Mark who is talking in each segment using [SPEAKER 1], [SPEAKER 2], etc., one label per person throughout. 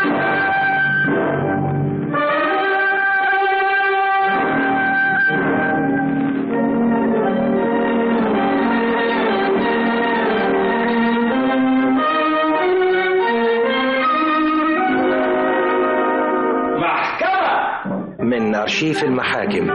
[SPEAKER 1] من أرشيف المحاكم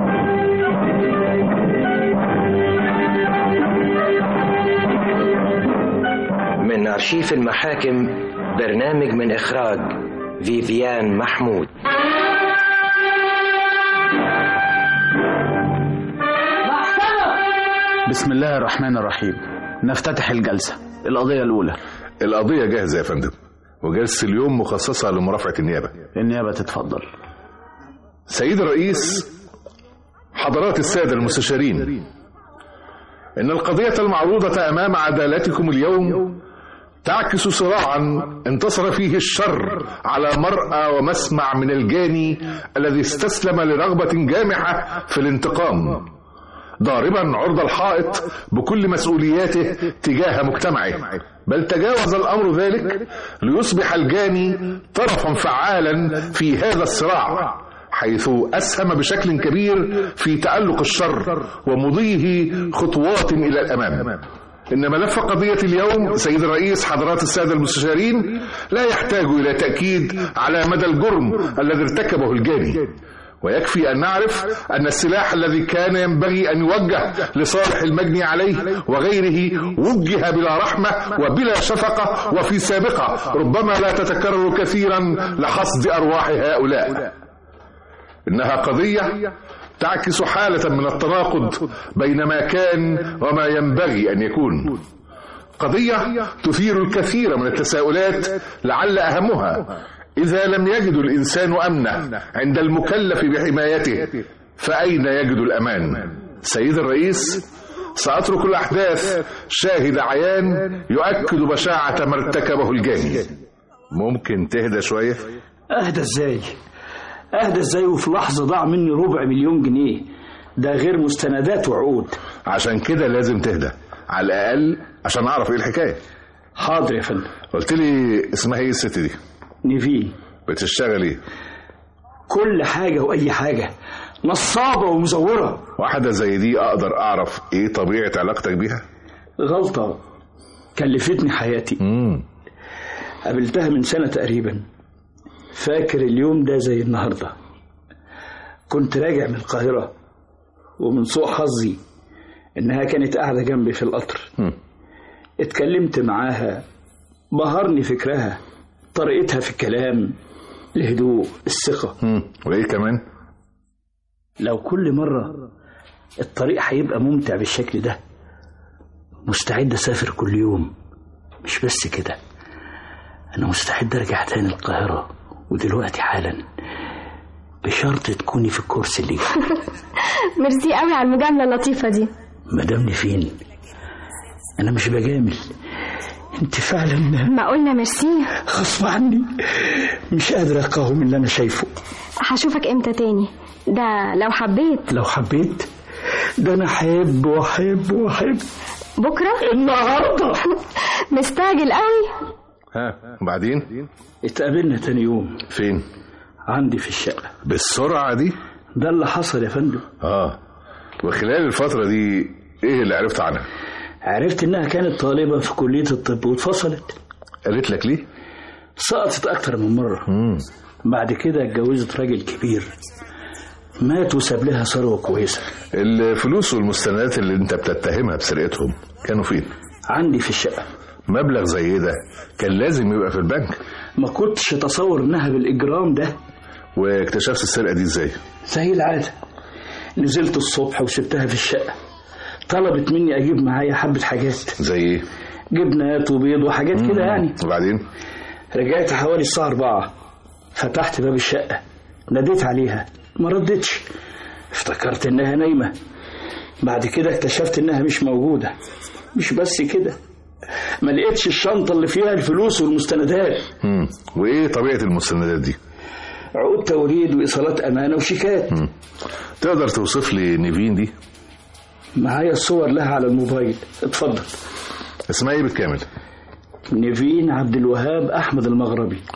[SPEAKER 1] من أرشيف المحاكم برنامج من إخراج فيفيان محمود
[SPEAKER 2] بسم الله الرحمن الرحيم نفتتح الجلسة القضية الأولى
[SPEAKER 3] القضية جاهزة يا فندم وجلسة اليوم مخصصة لمرافعة النيابة
[SPEAKER 2] النيابة تتفضل
[SPEAKER 3] سيد الرئيس حضرات السادة المستشارين إن القضية المعروضة أمام عدالتكم اليوم تعكس صراعا انتصر فيه الشر على مرأى ومسمع من الجاني الذي استسلم لرغبة جامحة في الانتقام ضاربا عرض الحائط بكل مسؤولياته تجاه مجتمعه بل تجاوز الامر ذلك ليصبح الجاني طرفا فعالا في هذا الصراع حيث اسهم بشكل كبير في تالق الشر ومضيه خطوات الى الامام إن ملف قضية اليوم سيد الرئيس حضرات السادة المستشارين لا يحتاج إلى تأكيد على مدى الجرم الذي ارتكبه الجاني ويكفي أن نعرف أن السلاح الذي كان ينبغي أن يوجه لصالح المجني عليه وغيره وجه بلا رحمة وبلا شفقة وفي سابقة ربما لا تتكرر كثيرا لحصد أرواح هؤلاء إنها قضية تعكس حالة من التناقض بين ما كان وما ينبغي أن يكون قضية تثير الكثير من التساؤلات لعل أهمها إذا لم يجد الإنسان أمنه عند المكلف بحمايته فأين يجد الأمان سيد الرئيس سأترك الأحداث شاهد عيان يؤكد بشاعة ما ارتكبه الجاني ممكن تهدى شوية
[SPEAKER 2] أهدى إزاي أهدى إزاي وفي لحظة ضاع مني ربع مليون جنيه ده غير مستندات وعقود
[SPEAKER 3] عشان كده لازم تهدى على الأقل عشان أعرف إيه الحكاية
[SPEAKER 2] حاضر يا فندم
[SPEAKER 3] قلت لي اسمها إيه الست دي
[SPEAKER 2] نيفين
[SPEAKER 3] بتشتغل إيه
[SPEAKER 2] كل حاجة وأي حاجة نصابة ومزورة
[SPEAKER 3] واحدة زي دي أقدر أعرف إيه طبيعة علاقتك بيها
[SPEAKER 2] غلطة كلفتني حياتي
[SPEAKER 3] مم.
[SPEAKER 2] قابلتها من سنة تقريبا فاكر اليوم ده زي النهاردة كنت راجع من القاهرة ومن سوء حظي إنها كانت قاعدة جنبي في القطر
[SPEAKER 3] مم.
[SPEAKER 2] اتكلمت معاها بهرني فكرها طريقتها في الكلام الهدوء الثقة
[SPEAKER 3] مم. وإيه كمان
[SPEAKER 2] لو كل مرة الطريق هيبقى ممتع بالشكل ده مستعد أسافر كل يوم مش بس كده أنا مستعد أرجع تاني القاهرة ودلوقتي حالا بشرط تكوني في الكورس اللي جاي.
[SPEAKER 4] ميرسي قوي على المجاملة اللطيفة دي
[SPEAKER 2] مدام فين أنا مش بجامل أنت فعلا
[SPEAKER 4] ما قلنا ميرسي
[SPEAKER 2] غصب عني مش قادر أقاوم اللي أنا شايفه
[SPEAKER 4] هشوفك امتى تاني ده لو حبيت
[SPEAKER 2] لو حبيت ده أنا أحب وأحب وأحب
[SPEAKER 4] بكرة
[SPEAKER 2] النهارده
[SPEAKER 4] مستعجل قوي
[SPEAKER 3] ها وبعدين
[SPEAKER 2] اتقابلنا تاني يوم
[SPEAKER 3] فين
[SPEAKER 2] عندي في الشقة
[SPEAKER 3] بالسرعة دي
[SPEAKER 2] ده اللي حصل يا فندم
[SPEAKER 3] آه وخلال الفترة دي إيه اللي عرفت عنها
[SPEAKER 2] عرفت إنها كانت طالبة في كلية الطب واتفصلت
[SPEAKER 3] قالت لك ليه
[SPEAKER 2] سقطت أكتر من مرة
[SPEAKER 3] مم.
[SPEAKER 2] بعد كده اتجوزت راجل كبير مات وساب لها ثروة كويسة
[SPEAKER 3] الفلوس والمستندات اللي انت بتتهمها بسرقتهم كانوا فين
[SPEAKER 2] عندي في الشقة
[SPEAKER 3] مبلغ زي ده كان لازم يبقى في البنك
[SPEAKER 2] ما كنتش أتصور إنها بالإجرام ده
[SPEAKER 3] واكتشفت السرقة دي ازاي
[SPEAKER 2] زي العادة نزلت الصبح وسبتها في الشقة طلبت مني أجيب معايا حبة حاجات
[SPEAKER 3] زي ايه
[SPEAKER 2] جبنات وبيض وحاجات كده يعني
[SPEAKER 3] وبعدين
[SPEAKER 2] رجعت حوالي الساعة أربعة فتحت باب الشقة ناديت عليها ما ردتش افتكرت إنها نايمة بعد كده اكتشفت إنها مش موجودة مش بس كده ما لقيتش الشنطة اللي فيها الفلوس والمستندات
[SPEAKER 3] مم. وايه طبيعة المستندات دي
[SPEAKER 2] عقود توريد وإيصالات أمانة وشيكات
[SPEAKER 3] مم. تقدر توصف لي نيفين دي
[SPEAKER 2] معايا الصور لها على الموبايل اتفضل
[SPEAKER 3] اسمها ايه بالكامل
[SPEAKER 2] نيفين عبد الوهاب أحمد المغربي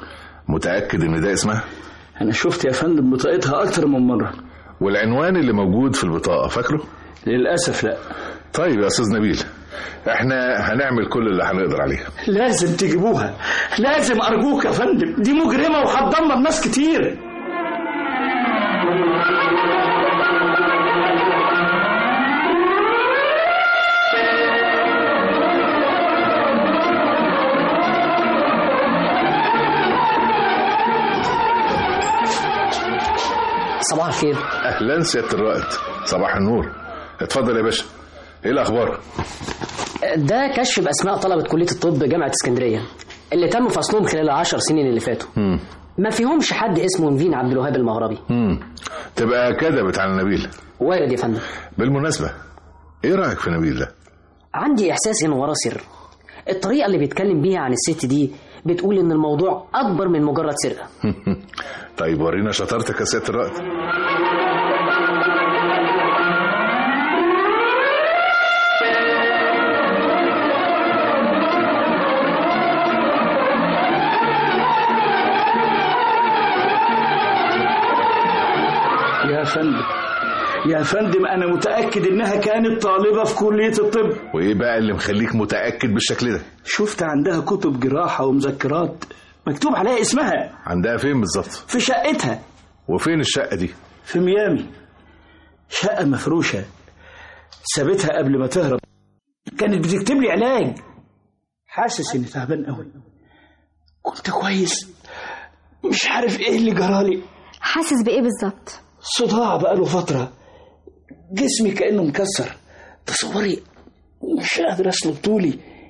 [SPEAKER 3] متأكد ان ده اسمها
[SPEAKER 2] انا شفت يا فندم بطاقتها اكتر من مره
[SPEAKER 3] والعنوان اللي موجود في البطاقة فاكره
[SPEAKER 2] للاسف لا
[SPEAKER 3] طيب يا استاذ نبيل احنا هنعمل كل اللي هنقدر عليه
[SPEAKER 2] لازم تجيبوها لازم ارجوك يا فندم دي مجرمه وهتدمر ناس كتير
[SPEAKER 5] صباح الخير
[SPEAKER 3] اهلا سيادة الرائد صباح النور اتفضل يا باشا ايه الاخبار
[SPEAKER 5] ده كشف بأسماء طلبة كلية الطب جامعة اسكندرية اللي تم فصلهم خلال العشر سنين اللي فاتوا
[SPEAKER 3] مم.
[SPEAKER 5] ما فيهمش حد اسمه نفين عبد الوهاب المغربي
[SPEAKER 3] مم. تبقى كدبت على نبيل
[SPEAKER 5] وارد يا فندم
[SPEAKER 3] بالمناسبة ايه رأيك في نبيل ده
[SPEAKER 5] عندي إحساس إنه وراه سر الطريقة اللي بيتكلم بيها عن الست دي بتقول إن الموضوع أكبر من مجرد سرقة
[SPEAKER 3] طيب ورينا شطارتك يا سيادة الرائد
[SPEAKER 2] يا فندم يا فندم انا متاكد انها كانت طالبه في كليه الطب
[SPEAKER 3] وايه بقى اللي مخليك متأكد بالشكل ده
[SPEAKER 2] شفت عندها كتب جراحه ومذكرات مكتوب عليها اسمها
[SPEAKER 3] عندها فين بالظبط
[SPEAKER 2] في شقتها
[SPEAKER 3] وفين الشقة دي
[SPEAKER 2] في ميامي شقه مفروشه سابتها قبل ما تهرب كانت بتكتب لي علاج حاسس اني تعبان قوي كنت كويس مش عارف ايه اللي جرالي
[SPEAKER 4] حاسس بايه بالظبط
[SPEAKER 2] صداع بقاله فترة جسمي كأنه مكسر تصوري مش قادر اسلب طولي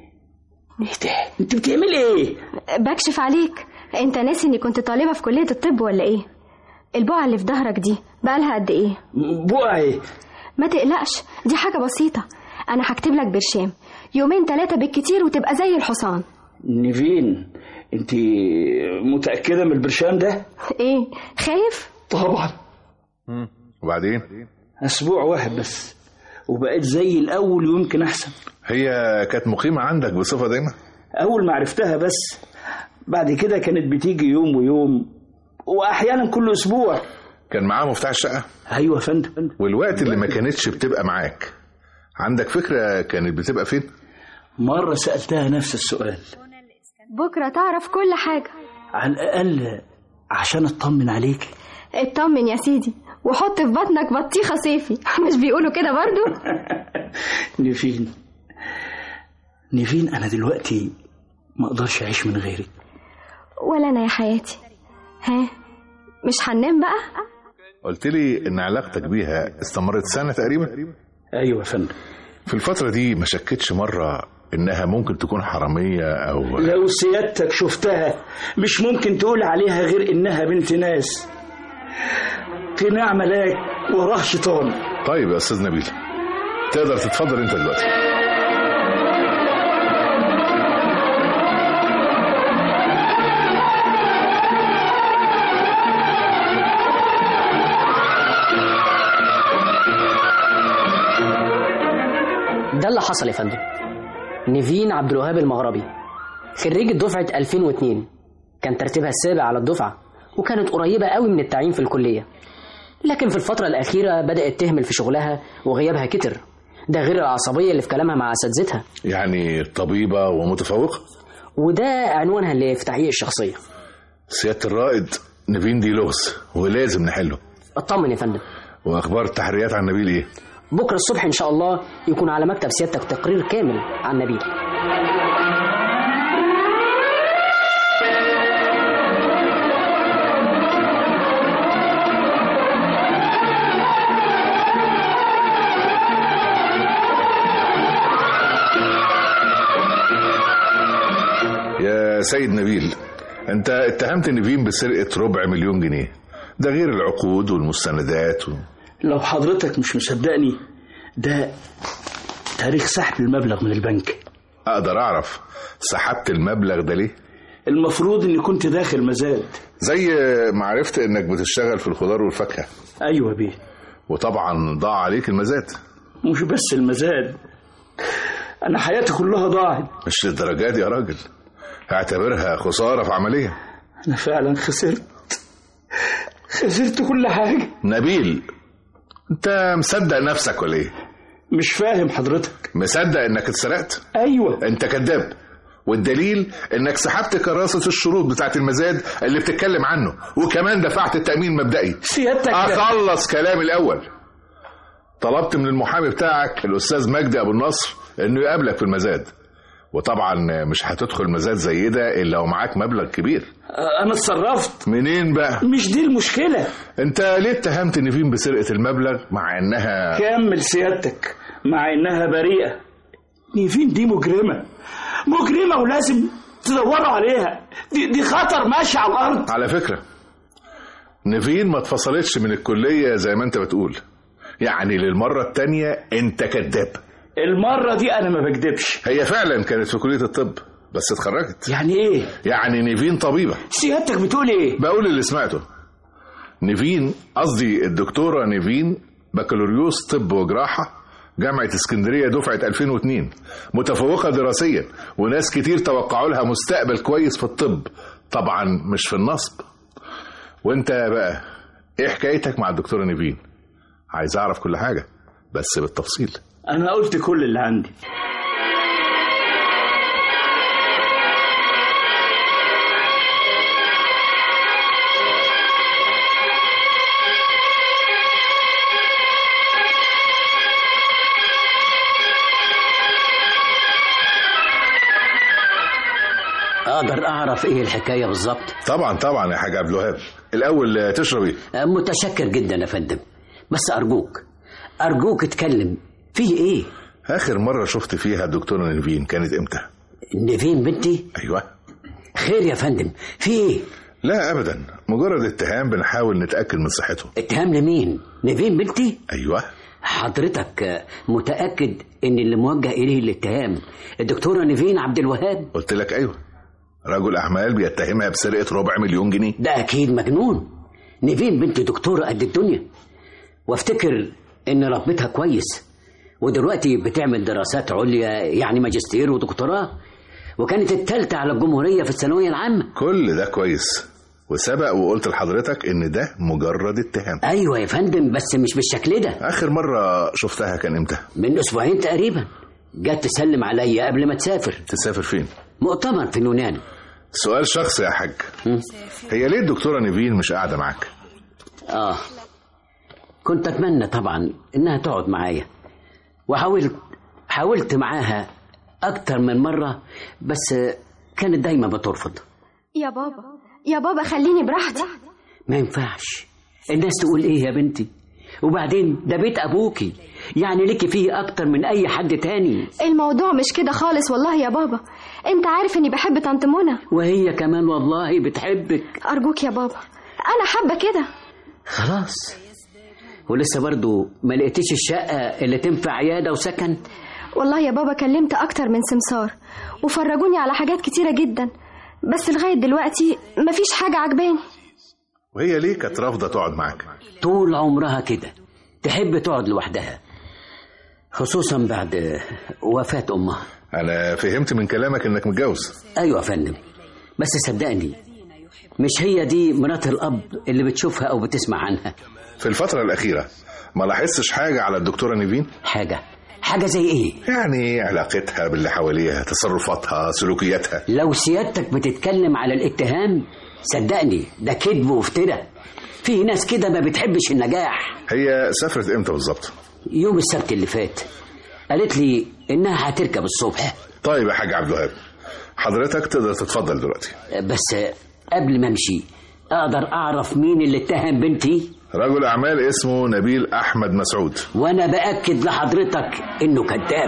[SPEAKER 2] ايه ده انت بتعملي ايه
[SPEAKER 4] بكشف عليك انت ناسي اني كنت طالبه في كليه الطب ولا ايه البقعه اللي في ظهرك دي بقالها قد ايه
[SPEAKER 2] بقعي
[SPEAKER 4] ما تقلقش دي حاجه بسيطه انا هكتب لك برشام يومين ثلاثه بالكتير وتبقى زي الحصان
[SPEAKER 2] نيفين انت متأكدة من البرشام ده
[SPEAKER 4] ايه خايف
[SPEAKER 2] طبعا
[SPEAKER 3] وبعدين
[SPEAKER 2] اسبوع واحد بس وبقيت زي الاول ويمكن احسن
[SPEAKER 3] هي كانت مقيمة عندك بصفة دايمة
[SPEAKER 2] اول ما عرفتها بس بعد كده كانت بتيجي يوم ويوم واحيانا كل اسبوع
[SPEAKER 3] كان معاه مفتاح الشقة
[SPEAKER 2] ايوه يا فندم
[SPEAKER 3] والوقت اللي ما كانتش بتبقى معاك عندك فكرة كانت بتبقى فين
[SPEAKER 2] مرة سألتها نفس السؤال
[SPEAKER 4] بكره تعرف كل حاجه
[SPEAKER 2] على الأقل عشان أطمن عليك
[SPEAKER 4] اطمن يا سيدي وحط في بطنك بطيخه صيفي مش بيقولوا كده برضو
[SPEAKER 2] نيفين نيفين أنا دلوقتي ما أقدرش أعيش من غيرك
[SPEAKER 4] ولا انا يا حياتي ها مش هننام بقى
[SPEAKER 3] قلت لي ان علاقتك بيها استمرت سنة تقريبا
[SPEAKER 2] أيوة يا فندم
[SPEAKER 3] في الفترة دي ما شكتش مرة انها ممكن تكون حرامية او
[SPEAKER 2] لو سيادتك شفتها مش ممكن تقول عليها غير إنها بنت ناس قناع ملاك وراه شيطان
[SPEAKER 3] طيب يا استاذ نبيل تقدر تتفضل انت دلوقتي
[SPEAKER 5] ده اللي حصل يا فندم نيفين عبد الوهاب المغربي خريجة دفعة 2002 كان ترتيبها السابع على الدفعة وكانت قريبة قوي من التعيين في الكلية لكن في الفترة الأخيرة بدأت تهمل في شغلها وغيابها كتر ده غير العصبية اللي في كلامها مع أساتذتها
[SPEAKER 3] يعني طبيبة ومتفوقة
[SPEAKER 5] وده عنوانها اللي في تحقيق الشخصية
[SPEAKER 3] سيادة الرائد نبيل دي لغز ولازم نحله
[SPEAKER 5] اطمن يا فندم
[SPEAKER 3] واخبار التحريات عن نبيل ايه
[SPEAKER 5] بكرة الصبح إن شاء الله يكون على مكتب سيادتك تقرير كامل عن نبيل
[SPEAKER 3] يا سيد نبيل انت اتهمت نيفين بسرقة ربع مليون جنيه ده غير العقود والمستندات و...
[SPEAKER 2] لو حضرتك مش مصدقني ده تاريخ سحب المبلغ من البنك
[SPEAKER 3] اقدر اعرف سحبت المبلغ ده ليه
[SPEAKER 2] المفروض اني كنت داخل مزاد
[SPEAKER 3] زي ما عرفت انك بتشتغل في الخضار والفاكهة
[SPEAKER 2] ايوه بيه
[SPEAKER 3] وطبعا ضاع عليك المزاد
[SPEAKER 2] مش بس المزاد انا حياتي كلها ضاعت
[SPEAKER 3] مش للدرجات دي يا راجل اعتبرها خسارة في عملية
[SPEAKER 2] انا فعلا خسرت خسرت كل حاجه
[SPEAKER 3] نبيل انت مصدق نفسك ولا ايه
[SPEAKER 2] مش فاهم حضرتك
[SPEAKER 3] مصدق انك اتسرقت
[SPEAKER 2] ايوه
[SPEAKER 3] انت كذاب والدليل انك سحبت كراسة الشروط بتاعت المزاد اللي بتتكلم عنه وكمان دفعت التأمين المبدئي
[SPEAKER 2] سيادتك
[SPEAKER 3] اخلص كلامي الاول طلبت من المحامي بتاعك الاستاذ مجدي ابو النصر انه يقابلك في المزاد وطبعا مش هتدخل مزاد زي ده الا ومعاك مبلغ كبير
[SPEAKER 2] انا اتصرفت
[SPEAKER 3] منين بقى
[SPEAKER 2] مش دي المشكله
[SPEAKER 3] انت ليه اتهمت نيفين بسرقه المبلغ مع انها
[SPEAKER 2] كمل سيادتك مع انها بريئه نيفين دي مجرمه مجرمه ولازم تدوروا عليها دي, دي خطر ماشي على الارض
[SPEAKER 3] على فكره نيفين ما اتفصلتش من الكليه زي ما انت بتقول يعني للمره التانية انت كذاب
[SPEAKER 2] المره دي انا ما بكدبش
[SPEAKER 3] هي فعلا كانت في كليه الطب بس اتخرجت
[SPEAKER 2] يعني ايه
[SPEAKER 3] يعني نيفين طبيبه
[SPEAKER 2] سيادتك بتقول ايه
[SPEAKER 3] بقول اللي سمعته نيفين قصدي الدكتوره نيفين بكالوريوس طب وجراحه جامعة اسكندرية دفعة 2002 متفوقة دراسيا وناس كتير توقعوا لها مستقبل كويس في الطب طبعا مش في النصب وانت بقى ايه حكايتك مع الدكتورة نيفين عايز اعرف كل حاجة بس بالتفصيل
[SPEAKER 2] انا قلت كل اللي عندي
[SPEAKER 6] اقدر اعرف ايه الحكايه بالظبط
[SPEAKER 3] طبعا طبعا يا حاج عبد الوهاب الاول آه، تشرب ايه
[SPEAKER 6] متشكر جدا يا فندم بس ارجوك ارجوك اتكلم فيه ايه
[SPEAKER 3] اخر مرة شفت فيها الدكتورة نيفين كانت امتى
[SPEAKER 6] نيفين بنتي
[SPEAKER 3] ايوه
[SPEAKER 6] خير يا فندم في ايه
[SPEAKER 3] لا ابدا مجرد اتهام بنحاول نتاكد من صحته
[SPEAKER 6] اتهام لمين نيفين بنتي
[SPEAKER 3] ايوه
[SPEAKER 6] حضرتك آه، متاكد ان اللي موجه اليه الاتهام الدكتوره نيفين عبد الوهاب
[SPEAKER 3] قلت لك ايوه رجل اعمال بيتهمها بسرقه ربع مليون جنيه
[SPEAKER 6] ده اكيد مجنون نيفين بنت دكتوره قد الدنيا وافتكر ان ربتها كويس ودلوقتي بتعمل دراسات عليا يعني ماجستير ودكتوراه وكانت التالتة على الجمهورية في الثانوية العامة
[SPEAKER 3] كل ده كويس وسبق وقلت لحضرتك ان ده مجرد اتهام
[SPEAKER 6] أيوة يا فندم بس مش بالشكل ده
[SPEAKER 3] اخر مره شفتها كان امتى
[SPEAKER 6] من أسبوعين تقريبا جت تسلم عليا قبل ما تسافر
[SPEAKER 3] تسافر فين
[SPEAKER 6] مؤتمر في اليونان
[SPEAKER 3] سؤال شخصي يا حاج
[SPEAKER 6] م?
[SPEAKER 3] هي ليه الدكتوره نيفين مش قاعده معاك
[SPEAKER 6] آه كنت أتمنى طبعا إنها تقعد معايا وحاولت حاولت معاها أكتر من مرة بس كانت دايما بترفض
[SPEAKER 4] يا بابا يا بابا خليني براحتي
[SPEAKER 6] ما ينفعش الناس تقول ايه يا بنتي وبعدين ده بيت ابوكي يعني ليكي فيه اكتر من اي حد تاني
[SPEAKER 4] الموضوع مش كده خالص والله يا بابا انت عارف اني بحب طنط منى
[SPEAKER 6] وهي كمان والله بتحبك
[SPEAKER 4] ارجوك يا بابا انا حابه كده
[SPEAKER 6] خلاص ولسه برضو ما لقيتيش الشقة اللي تنفع عيادة وسكن
[SPEAKER 4] والله يا بابا كلمت اكتر من سمسار وفرجوني على حاجات كتيره جدا بس لغايه دلوقتي مفيش حاجه عجباني
[SPEAKER 3] وهي ليه كانت رافضه تقعد معاك
[SPEAKER 6] طول عمرها كده تحب تقعد لوحدها خصوصا بعد وفاة أمها
[SPEAKER 3] انا فهمت من كلامك انك متجوز
[SPEAKER 6] أيوة يا فندم بس صدقني مش هي دي مرات الأب اللي بتشوفها أو بتسمع عنها
[SPEAKER 3] في الفتره الاخيره ما لاحظتش حاجه على الدكتوره نيفين
[SPEAKER 6] حاجة حاجة زي إيه
[SPEAKER 3] يعني علاقتها باللي حواليها تصرفاتها سلوكياتها
[SPEAKER 6] لو سيادتك بتتكلم على الاتهام صدقني ده كذب وافتراء في ناس كده ما بتحبش النجاح
[SPEAKER 3] هي سافرت امتى بالظبط
[SPEAKER 6] يوم السبت اللي فات قالت لي إنها هتركب الصبح
[SPEAKER 3] طيب يا حاج عبد الوهاب حضرتك تقدر تتفضل دلوقتي
[SPEAKER 6] بس قبل ما امشي اقدر اعرف مين اللي اتهم بنتي
[SPEAKER 3] رجل اعمال اسمه نبيل احمد مسعود
[SPEAKER 6] وانا باكد لحضرتك انه كذاب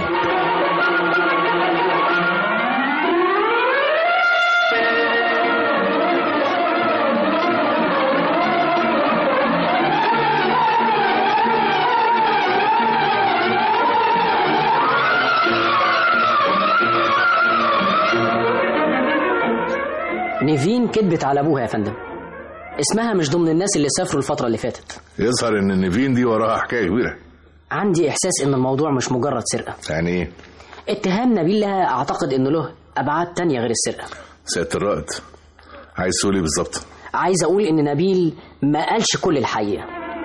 [SPEAKER 5] نيفين كدبت على ابوها يا فندم اسمها مش ضمن الناس اللي سافروا الفترة اللي فاتت
[SPEAKER 3] يظهر ان نيفين دي وراها حكايه كبيره
[SPEAKER 5] عندي احساس ان الموضوع مش مجرد سرقة
[SPEAKER 3] يعني ايه
[SPEAKER 5] اتهام نبيل لها اعتقد انه له ابعاد تانية غير السرقة
[SPEAKER 3] سياده الرائد عايز تقول ايه بالظبط
[SPEAKER 5] عايز اقول ان نبيل ما قالش كل الحقيقه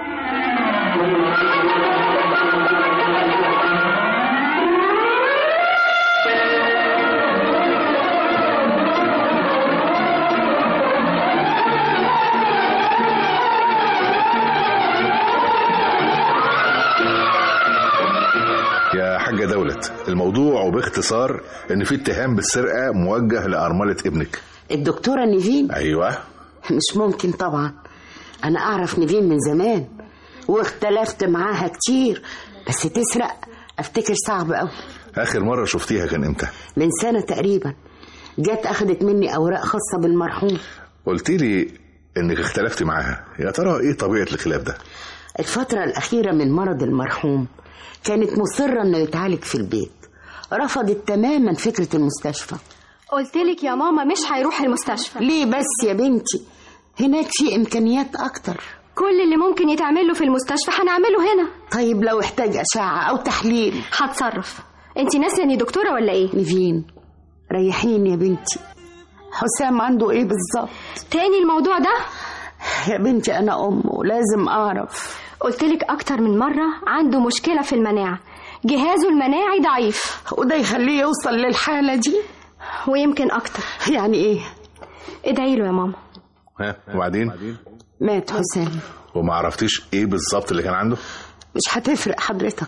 [SPEAKER 3] يا حاجة دولت الموضوع وباختصار ان في اتهام بالسرقة موجه لأرملة ابنك
[SPEAKER 7] الدكتورة نيفين
[SPEAKER 3] ايوه
[SPEAKER 7] مش ممكن طبعا أنا أعرف نيفين من زمان واختلفت معاها كتير بس تسرق أفتكر صعب أوي
[SPEAKER 3] اخر مرة شفتيها كان امتى
[SPEAKER 7] من سنة تقريبا جت أخدت مني أوراق خاصة بالمرحوم
[SPEAKER 3] قلت لي انك اختلفتي معاها يا ترى ايه طبيعة الخلاف ده
[SPEAKER 7] الفترة الأخيرة من مرض المرحوم كانت مصرة إنه يتعالج في البيت رفضت تماما فكرة المستشفى
[SPEAKER 4] قلتلك يا ماما مش هيروح المستشفى
[SPEAKER 7] ليه بس يا بنتي هناك في إمكانيات أكتر
[SPEAKER 4] كل اللي ممكن يتعمله في المستشفى هنعمله هنا
[SPEAKER 7] طيب لو احتاج أشعة أو تحليل
[SPEAKER 4] هتصرف انت ناسيه اني دكتوره ولا ايه
[SPEAKER 7] نيفين ريحيني يا بنتي حسام عنده ايه بالظبط
[SPEAKER 4] تاني الموضوع ده
[SPEAKER 7] يا بنتي انا ام ولازم اعرف
[SPEAKER 4] قلتلك اكتر من مره عنده مشكله في المناعه جهازه المناعي ضعيف
[SPEAKER 7] وده يخليه يوصل للحالة دي
[SPEAKER 4] ويمكن اكتر
[SPEAKER 7] يعني ايه
[SPEAKER 4] ادعي له يا ماما
[SPEAKER 3] ها وبعدين
[SPEAKER 7] مات حسام
[SPEAKER 3] وما عرفتيش ايه بالظبط اللي كان عنده
[SPEAKER 7] مش هتفرق حضرتك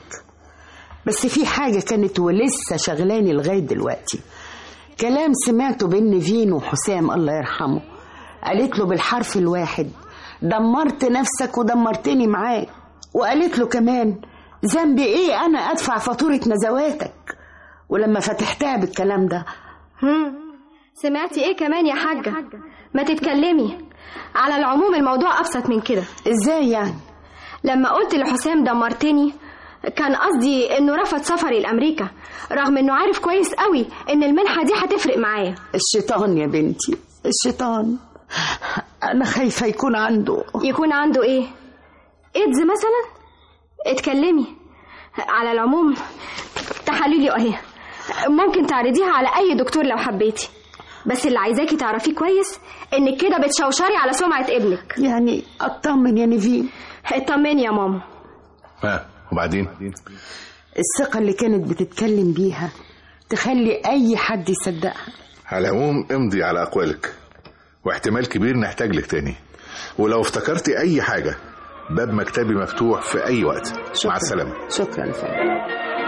[SPEAKER 7] بس في حاجة كانت ولسه شغلاني لغاية دلوقتي كلام سمعته بين نيفين وحسام الله يرحمه قالت له بالحرف الواحد دمرت نفسك ودمرتني معاك وقالت له كمان ذنبي ايه انا ادفع فاتورة نزواتك ولما فتحتها بالكلام ده
[SPEAKER 4] هم. سمعتي ايه كمان يا حاجه ما تتكلمي على العموم الموضوع ابسط من كده
[SPEAKER 7] ازاي يعني
[SPEAKER 4] لما قلت لحسام دمرتني كان قصدي انه رفض سفري لامريكا رغم انه عارف كويس قوي ان المنحه دي هتفرق معايا
[SPEAKER 7] الشيطان يا بنتي الشيطان انا خايفة يكون عنده
[SPEAKER 4] يكون عنده ايه ايدز مثلا اتكلمي على العموم تحاليلي اهي ممكن تعرضيها على اي دكتور لو حبيتي بس اللي عايزاكي تعرفيه كويس انك كده بتشوشري على سمعه ابنك
[SPEAKER 7] يعني اطمن يا نيفين
[SPEAKER 4] اطمني يا ماما
[SPEAKER 3] ها وبعدين
[SPEAKER 7] الثقة اللي كانت بتتكلم بيها تخلي أي حد يصدقها
[SPEAKER 3] على العموم امضي على اقوالك واحتمال كبير نحتاج لك تاني ولو افتكرتي اي حاجة باب مكتبي مفتوح في اي وقت مع السلامة
[SPEAKER 7] شكرا يا فندم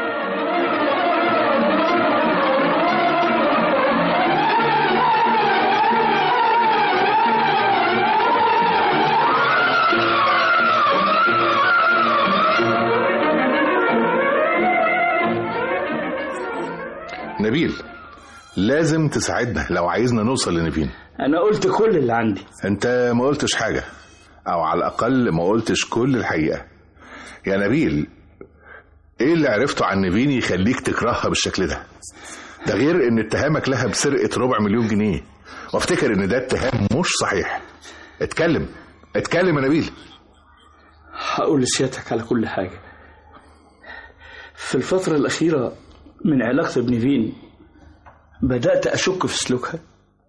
[SPEAKER 3] نبيل لازم تساعدنا لو عايزنا نوصل لنيفين
[SPEAKER 2] انا قلت كل اللي عندي
[SPEAKER 3] انت ما قلتش حاجة او على الاقل ما قلتش كل الحقيقة يا نبيل ايه اللي عرفته عن نيفين يخليك تكرهها بالشكل ده ده غير ان اتهامك لها بسرقة ربع مليون جنيه وافتكر ان ده اتهام مش صحيح اتكلم اتكلم يا نبيل
[SPEAKER 2] هقول لسيادتك على كل حاجة في الفترة الأخيرة من علاقتي بنيفين بدأت أشك في سلوكها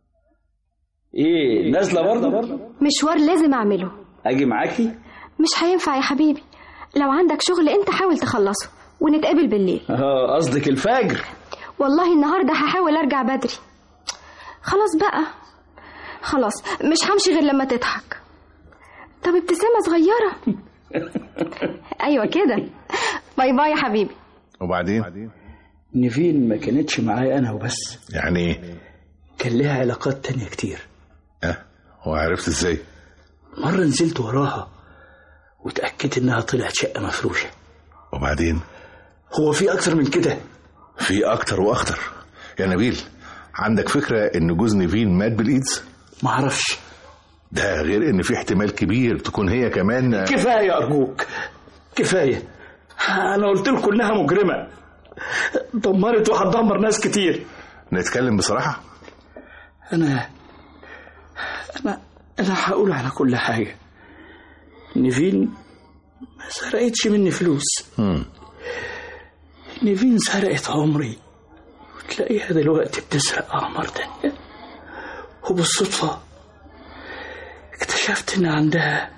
[SPEAKER 2] إيه نازلة برضه
[SPEAKER 4] مشوار لازم اعمله
[SPEAKER 2] أجي معاكي
[SPEAKER 4] مش هينفع يا حبيبي لو عندك شغل انت حاول تخلصه ونتقابل بالليل
[SPEAKER 2] اه قصدك الفجر
[SPEAKER 4] والله النهارده هحاول ارجع بدري خلاص بقى خلاص مش همشي غير لما تضحك طب ابتسامة صغيرة ايوه كده باي باي يا حبيبي
[SPEAKER 3] وبعدين
[SPEAKER 2] نيفين ما كانتش معايا أنا وبس
[SPEAKER 3] يعني ايه
[SPEAKER 2] كان لها علاقات تانية كتير
[SPEAKER 3] اه وعرفت ازاي
[SPEAKER 2] مرة نزلت وراها وتأكدت إنها طلعت شقة مفروشة
[SPEAKER 3] وبعدين
[SPEAKER 2] هو في أكتر من كده
[SPEAKER 3] في اكتر واخطر يا نبيل عندك فكرة ان جوز نيفين مات بالايدز
[SPEAKER 2] معرفش
[SPEAKER 3] ده غير ان في احتمال كبير تكون هي كمان
[SPEAKER 2] كفاية أرجوك كفاية أنا قلت لكم إنها مجرمة دمرت وهتدمر ناس كتير
[SPEAKER 3] نتكلم بصراحة
[SPEAKER 2] أنا أنا أنا هقول على كل حاجة نيفين ما سرقتش مني فلوس
[SPEAKER 3] مم.
[SPEAKER 2] نيفين سرقت عمري وتلاقيها دلوقتي بتسرق أعمار تانية وبالصدفة اكتشفت ان عندها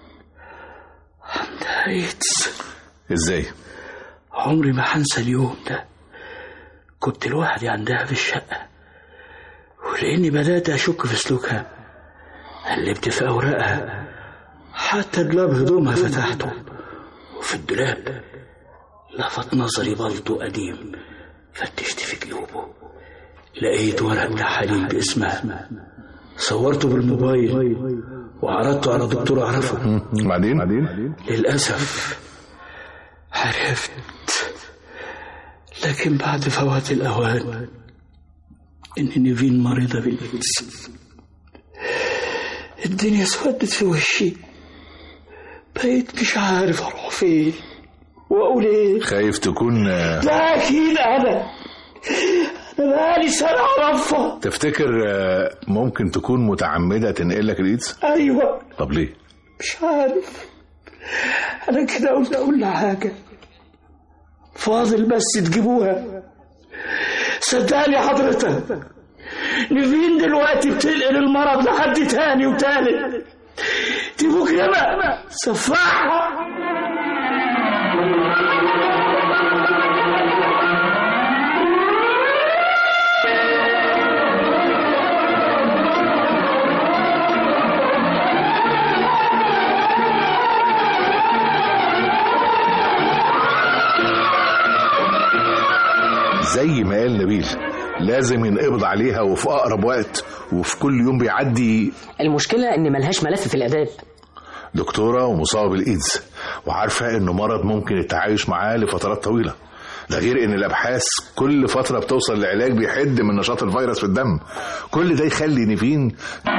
[SPEAKER 2] عندها ايدز
[SPEAKER 3] ازاي
[SPEAKER 2] عمري ما هنسى اليوم ده كنت لوحدي عندها في الشقة ولأني بدأت أشك في سلوكها قلبت في أوراقها حتى دولاب هدومها فتحته وفي الدولاب لفت نظري بلطو قديم فتشت في جيوبه لقيت ورق تحاليل باسمها صورته بالموبايل وعرضته على دكتور أعرفه
[SPEAKER 3] بعدين
[SPEAKER 2] للأسف عرفت لكن بعد فوات الأوان إن نيفين مريضة بالإيدز الدنيا اسودت في وشي بقيت مش عارف أروح فين وأقول إيه
[SPEAKER 3] خايف تكون آه،
[SPEAKER 2] لا أكيد أنا أنا بقالي سنة أعرفها
[SPEAKER 3] تفتكر آه، ممكن تكون متعمدة تنقلك الايدز
[SPEAKER 2] أيوة
[SPEAKER 3] طب ليه
[SPEAKER 2] مش عارف انا كده قلت كل حاجه فاضل بس تجيبوها صدقني حضرتك نيفين دلوقتي بتنقل المرض لحد تاني وتالت دي مجرمة سفاحة
[SPEAKER 3] زي ما قال نبيل لازم ينقبض عليها وفي اقرب وقت وفي كل يوم بيعدي
[SPEAKER 5] المشكلة إن ملهاش ملف في الآداب
[SPEAKER 3] دكتورة ومصابة بالايدز وعارفة انه مرض ممكن التعايش معاه لفترات طويلة ده غير ان الابحاث كل فترة بتوصل لعلاج بيحد من نشاط الفيروس في الدم كل ده يخلي نيفين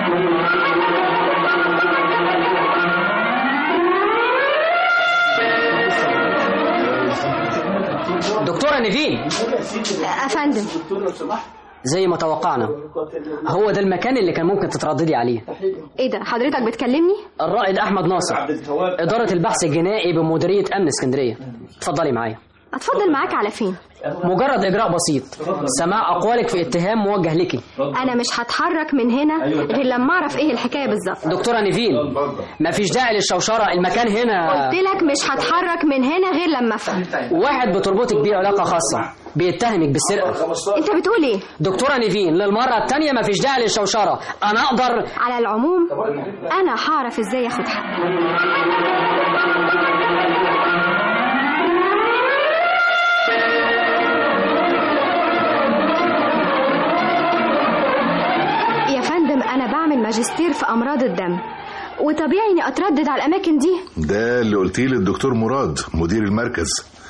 [SPEAKER 5] دكتورة نيفين
[SPEAKER 4] افندم
[SPEAKER 5] زي ما توقعنا هو ده المكان اللي كان ممكن تترددي عليه
[SPEAKER 4] ايه ده حضرتك بتكلمني
[SPEAKER 5] الرائد أحمد ناصر إدارة البحث الجنائي بمديرية أمن اسكندرية اتفضلي معايا
[SPEAKER 4] اتفضل معاك على فين
[SPEAKER 5] مجرد إجراء بسيط سماع أقوالك في اتهام موجه لك
[SPEAKER 4] انا مش هتحرك من هنا غير لما اعرف ايه الحكايه بالظبط
[SPEAKER 5] دكتورة نيفين مفيش داعي للشوشرة المكان هنا
[SPEAKER 4] قلت لك مش هتحرك من هنا غير لما افهم
[SPEAKER 5] واحد بتربطك بيه علاقة خاصة بيتهمك بالسرقة
[SPEAKER 4] انت بتقول ايه
[SPEAKER 5] دكتورة نيفين للمرة التانية مفيش داعي للشوشرة أنا أقدر
[SPEAKER 4] على العموم انا هعرف ازاي اخد حقي يا فندم انا بعمل ماجستير في امراض الدم وطبيعي اني اتردد على الاماكن دي
[SPEAKER 3] ده اللي قلتيه للدكتور مراد مدير المركز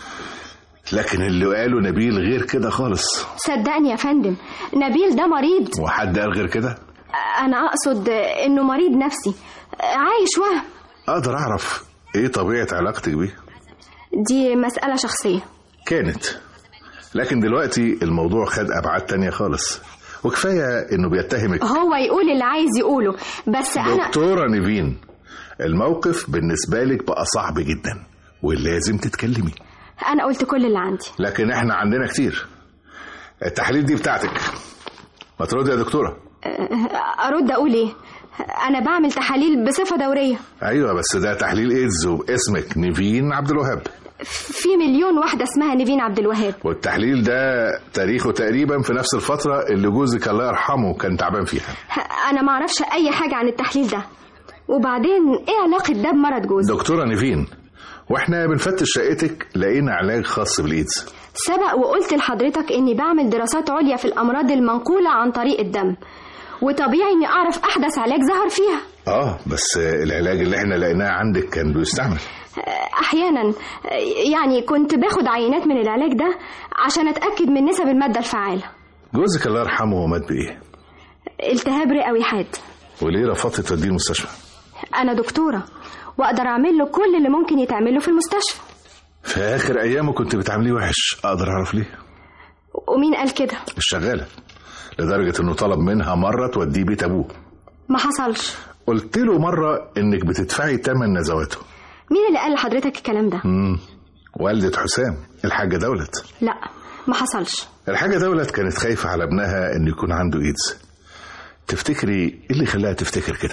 [SPEAKER 3] لكن اللي قاله نبيل غير كده خالص
[SPEAKER 4] صدقني يا فندم نبيل ده مريض
[SPEAKER 3] وحد قال غير كده
[SPEAKER 4] انا اقصد انه مريض نفسي عايش وهم
[SPEAKER 3] اقدر اعرف ايه طبيعة علاقتك بيه
[SPEAKER 4] دي مسألة شخصية
[SPEAKER 3] كانت لكن دلوقتي الموضوع خد ابعاد تانية خالص وكفاية انه بيتهمك
[SPEAKER 4] هو يقول اللي عايز يقوله بس انا
[SPEAKER 3] دكتورة نيفين الموقف بالنسبة لك بقى صعب جدا ولازم تتكلمي
[SPEAKER 4] انا قلت كل اللي عندي
[SPEAKER 3] لكن احنا عندنا كتير التحاليل دي بتاعتك ما تردي يا دكتورة
[SPEAKER 4] ارد اقول ايه انا بعمل تحاليل بصفة دورية
[SPEAKER 3] ايوه بس ده تحليل ايدز وباسمك نيفين عبد الوهاب
[SPEAKER 4] في مليون واحدة اسمها نيفين عبد الوهاب
[SPEAKER 3] والتحليل ده تاريخه تقريبا في نفس الفترة اللي جوزك الله يرحمه كان تعبان فيها
[SPEAKER 4] انا ما اعرفش اي حاجة عن التحليل ده وبعدين ايه علاقة ده بمرض جوزي
[SPEAKER 3] دكتورة نيفين واحنا بنفتش شقتك لقينا علاج خاص بالايدز
[SPEAKER 4] سبق وقلت لحضرتك اني بعمل دراسات عليا في الامراض المنقولة عن طريق الدم وطبيعي اني اعرف احدث علاج ظهر فيها
[SPEAKER 3] اه بس العلاج اللي احنا لقيناه عندك كان بيستعمل
[SPEAKER 4] احيانا يعني كنت باخد عينات من العلاج ده عشان اتاكد من نسب الماده الفعاله
[SPEAKER 3] جوزك الله يرحمه مات بايه
[SPEAKER 4] التهاب رئوي حاد
[SPEAKER 3] وليه رفضت توديه المستشفى
[SPEAKER 4] انا دكتوره واقدر اعمل له كل اللي ممكن يتعمل له في المستشفى
[SPEAKER 3] في اخر ايامه كنت بتعامليه وحش اقدر اعرف ليه
[SPEAKER 4] ومين قال كده
[SPEAKER 3] الشغاله لدرجه انه طلب منها مره توديه بيت ابوه
[SPEAKER 4] ما حصلش
[SPEAKER 3] قلت له مره انك بتدفعي ثمن نزواته
[SPEAKER 4] مين اللي قال لحضرتك الكلام ده
[SPEAKER 3] امم والدة حسام الحاجة دولت
[SPEAKER 4] لا ما حصلش
[SPEAKER 3] الحاجة دولت كانت خايفة على ابنها انه يكون عنده ايدز تفتكري ايه اللي خلاها تفتكر كده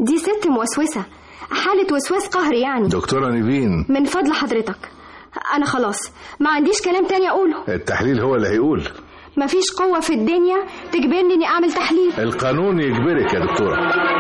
[SPEAKER 4] دي ست موسوسة حالة وسواس قهري يعني
[SPEAKER 3] دكتورة نيفين
[SPEAKER 4] من فضل حضرتك أنا خلاص ما عنديش كلام تاني أقوله
[SPEAKER 3] التحليل هو اللي هيقول
[SPEAKER 4] مفيش قوة في الدنيا تجبرني إني أعمل تحليل
[SPEAKER 3] القانون يجبرك يا دكتورة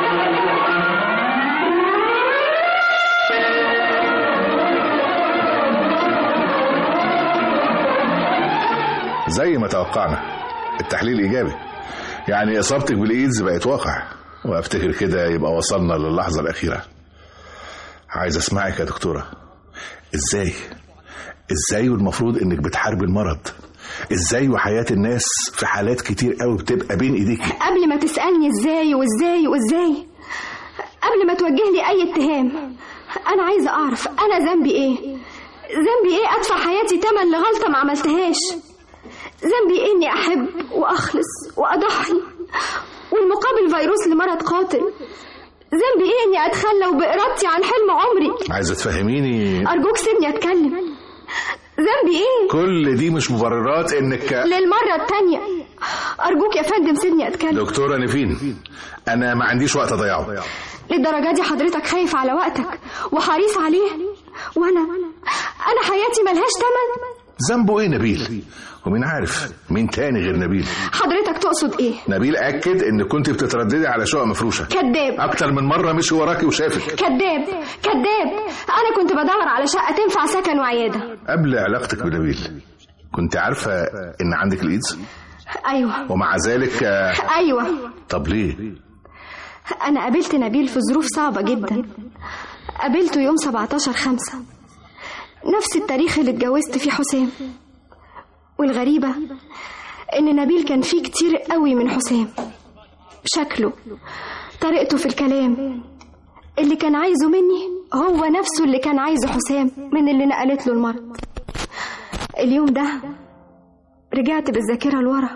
[SPEAKER 3] زي ما توقعنا التحليل إيجابي يعني إصابتك بالإيدز بقت واقع وأفتكر كده يبقى وصلنا للحظة الأخيرة عايز أسمعك يا دكتورة إزاي إزاي والمفروض إنك بتحاربي المرض إزاي وحياة الناس في حالات كتير قوي بتبقى بين إيديكي
[SPEAKER 4] قبل ما تسألني إزاي وإزاي وإزاي قبل ما توجه لي أي اتهام أنا عايزة أعرف أنا ذنبي إيه ذنبي إيه أدفع حياتي تمن لغلطة ما عملتهاش ذنبي إيه إني أحب وأخلص وأضحي والمقابل فيروس لمرض قاتل ذنبي إيه إني أتخلى وبإرادتي عن حلم عمري
[SPEAKER 3] عايزة تفهميني
[SPEAKER 4] أرجوك سيبني أتكلم ذنبي إيه
[SPEAKER 3] كل دي مش مبررات إنك
[SPEAKER 4] للمرة التانية أرجوك يا فندم سيبني أتكلم
[SPEAKER 3] دكتورة نيفين أنا ما عنديش وقت أضيعه
[SPEAKER 4] للدرجة دي حضرتك خايف على وقتك وحريص عليه وأنا أنا حياتي ملهاش تمن
[SPEAKER 3] ذنبه إيه نبيل ومين عارف مين تاني غير نبيل
[SPEAKER 4] حضرتك تقصد إيه
[SPEAKER 3] نبيل أكد إن كنت بتترددي على شقة مفروشة
[SPEAKER 4] كذاب
[SPEAKER 3] أكتر من مرة مشي وراكي وشافك
[SPEAKER 4] كذاب كذاب أنا كنت بدور على شقة تنفع سكن وعيادة
[SPEAKER 3] قبل علاقتك بنبيل كنت عارفة إن عندك الإيدز
[SPEAKER 4] أيوة
[SPEAKER 3] ومع ذلك آه،
[SPEAKER 4] أيوة
[SPEAKER 3] طب ليه
[SPEAKER 4] أنا قابلت نبيل في ظروف صعبة جدا قابلته يوم 17 خمسة نفس التاريخ اللي اتجوزت فيه حسام والغريبة إن نبيل كان فيه كتير قوي من حسام شكله طريقته في الكلام اللي كان عايزه مني هو نفسه اللي كان عايزه حسام من اللي نقلت له المرض اليوم ده رجعت بالذاكرة لورا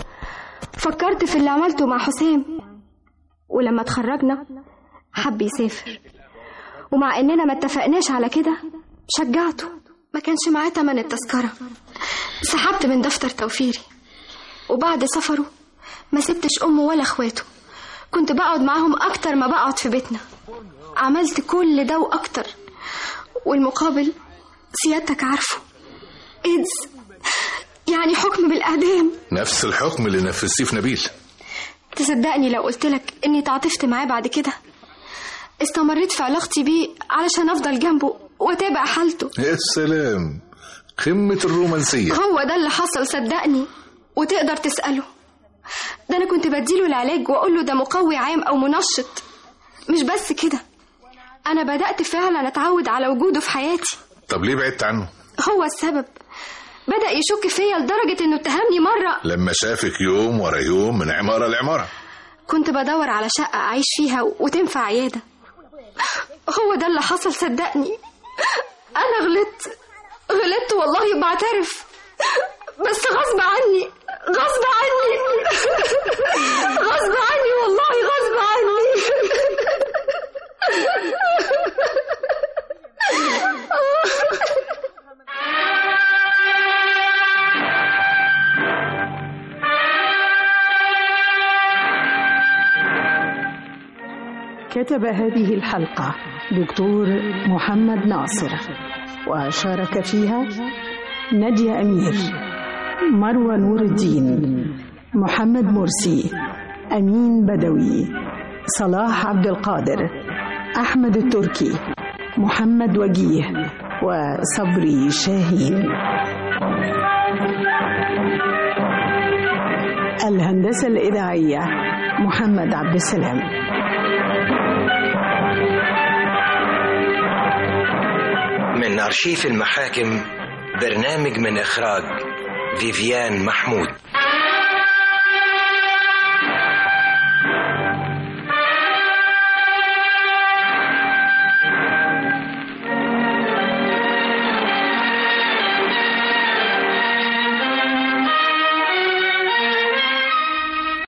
[SPEAKER 4] فكرت في اللي عملته مع حسام ولما اتخرجنا حب يسافر ومع اننا ما اتفقناش على كده شجعته ما كانش معاه تمن التذكرة سحبت من دفتر توفيري وبعد سفره ما سبتش امه ولا اخواته كنت بقعد معاهم اكتر ما بقعد في بيتنا عملت كل ده واكتر والمقابل سيادتك عارفه ايدز يعني حكم بالاعدام
[SPEAKER 3] نفس الحكم اللي نفذتيه في نبيل
[SPEAKER 4] تصدقني لو قلت لك اني تعاطفت معاه بعد كده استمريت في علاقتي بيه علشان افضل جنبه واتابع حالته
[SPEAKER 3] يا سلام قمة الرومانسية
[SPEAKER 4] هو ده اللي حصل صدقني وتقدر تسأله ده أنا كنت بديله العلاج وأقول له ده مقوي عام أو منشط مش بس كده أنا بدأت فعلا أتعود على وجوده في حياتي
[SPEAKER 3] طب ليه بعدت عنه
[SPEAKER 4] هو السبب بدأ يشك فيا لدرجة إنه اتهمني مرة
[SPEAKER 3] لما شافك يوم ورا يوم من عمارة لعمارة
[SPEAKER 4] كنت بدور على شقة أعيش فيها وتنفع عيادة هو ده اللي حصل صدقني أنا غلطت غلطت والله بعترف بس غصب عني غصب عني غصب عني والله غصب عني
[SPEAKER 8] كتب هذه الحلقة دكتور محمد ناصر وشارك فيها نادية أمير مروى نور الدين محمد مرسي أمين بدوي صلاح عبد القادر أحمد التركي محمد وجيه وصبري شاهين الهندسة الإذاعية محمد عبد السلام
[SPEAKER 1] من أرشيف المحاكم برنامج من إخراج فيفيان محمود